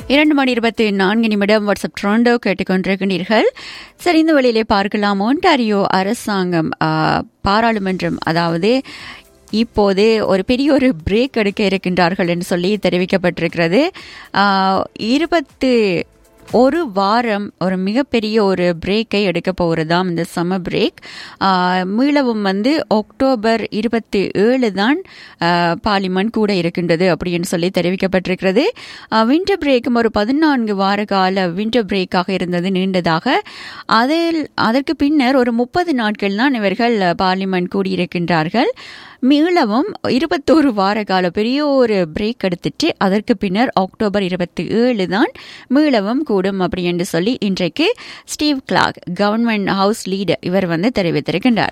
இரண்டு மணி இருபத்தி நான்கு நிமிடம் வாட்ஸ்அப் ட்ரோண்டோ கேட்டுக்கொண்டிருக்கிறீர்கள் சரி இந்த வழியிலே பார்க்கலாம் ஒன்டாரியோ அரசாங்கம் ஆ, பாராளுமன்றம் அதாவது இப்போது ஒரு பெரிய ஒரு பிரேக் எடுக்க இருக்கின்றார்கள் என்று சொல்லி தெரிவிக்கப்பட்டிருக்கிறது ஆ, இருபத்து ஒரு வாரம் ஒரு மிகப்பெரிய ஒரு பிரேக்கை எடுக்க போகிறதாம் இந்த சம்மர் பிரேக் மீளவும் வந்து அக்டோபர் இருபத்தி ஏழு தான் பார்லிமெண்ட் கூட இருக்கின்றது அப்படின்னு சொல்லி தெரிவிக்கப்பட்டிருக்கிறது வின்டர் பிரேக்கும் ஒரு பதினான்கு வார கால வின்டர் பிரேக்காக இருந்தது நீண்டதாக அதில் அதற்கு பின்னர் ஒரு முப்பது நாட்கள் தான் இவர்கள் பார்லிமெண்ட் கூடியிருக்கின்றார்கள் மீளவும் இருபத்தோரு வார கால பெரிய ஒரு பிரேக் எடுத்துட்டு அதற்கு பின்னர் அக்டோபர் இருபத்தி ஏழு தான் மீளவும் கூடும் அப்படி என்று சொல்லி இன்றைக்கு Steve Clark government house leader இவர் வந்து தெரிவித்திருக்கின்றார்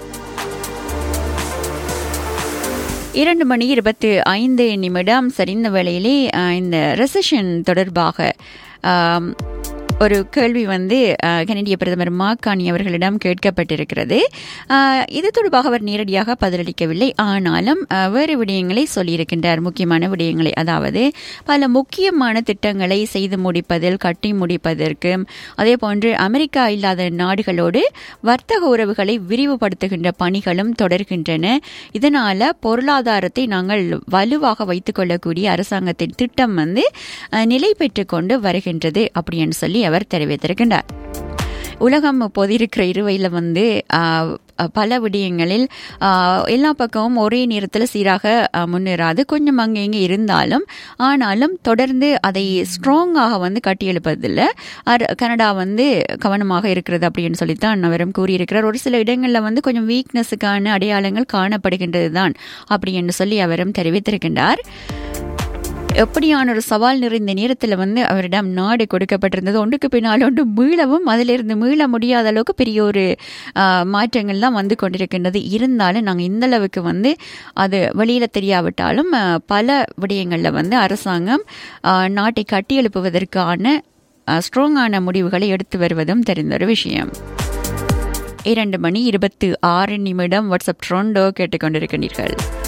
இரண்டு மணி இருபத்தி ஐந்து நிமிடம் சரிந்த வேளையிலே அஹ், இந்த ரெசஷன் தொடர்பாக ஆம், ஒரு கேள்வி வந்து அஹ், கனடிய பிரதமர் மாக்கானி அவர்களிடம் கேட்கப்பட்டிருக்கிறது அஹ், இது தொடர்பாக அவர் நேரடியாக பதிலளிக்கவில்லை ஆனாலும் அஹ், வேறு விடயங்களை சொல்லியிருக்கின்றார் முக்கியமான விடயங்களை அதாவது பல முக்கியமான திட்டங்களை செய்து முடிப்பதில் கட்டி முடிப்பதற்கு அதே போன்று அமெரிக்கா இல்லாத நாடுகளோடு வர்த்தக உறவுகளை விரிவுபடுத்துகின்ற பணிகளும் தொடர்கின்றன இதனால பொருளாதாரத்தை நாங்கள் வலுவாக வைத்துக் கொள்ளக்கூடிய அரசாங்கத்தின் திட்டம் வந்து அஹ், நிலை பெற்றுக் கொண்டு வருகின்றது அப்படின்னு சொல்லி அவர் தெரிவித்திருக்கின்றார் உலகம் இப்போது இருக்கிற இருவையில் வந்து ஆஹ், பல விடயங்களில் ஆஹ், எல்லா பக்கமும் ஒரே நேரத்தில் சீராக ஆஹ், முன்னேறாது கொஞ்சம் அங்கே இங்கே இருந்தாலும் ஆனாலும் தொடர்ந்து அதை ஸ்ட்ராங்காக வந்து கட்டியெழுப்பதில்லை அர்- கனடா வந்து கவனமாக இருக்கிறது அப்படின்னு சொல்லித்தான் அவரும் கூறியிருக்கிறார் ஒரு சில இடங்களில் வந்து கொஞ்சம் வீக்னஸுக்கான அடையாளங்கள் காணப்படுகின்றது தான் அப்படின்னு சொல்லி அவரும் தெரிவித்திருக்கின்றார் எப்படியான ஒரு சவால் நிறைந்த நேரத்தில் வந்து அவரிடம் நாடு கொடுக்கப்பட்டிருந்தது ஒன்றுக்கு பின்னால் ஒன்று மீளவும் அதிலிருந்து மீள முடியாத அளவுக்கு பெரிய ஒரு ஆஹ், மாற்றங்கள் தான் வந்து கொண்டிருக்கின்றது இருந்தாலும் நாங்கள் இந்த அளவுக்கு வந்து அது வெளியில் தெரியாவிட்டாலும் ஆஹ், பல விடயங்களில் வந்து அரசாங்கம் ஆஹ், நாட்டை கட்டியெழுப்புவதற்கான ஸ்ட்ராங்கான முடிவுகளை எடுத்து வருவதும் தெரிந்த ஒரு விஷயம் இரண்டு மணி இருபத்தி ஆறு நிமிடம் வாட்ஸ்அப் ட்ரோண்டோ கேட்டுக்கொண்டிருக்கிறீர்கள்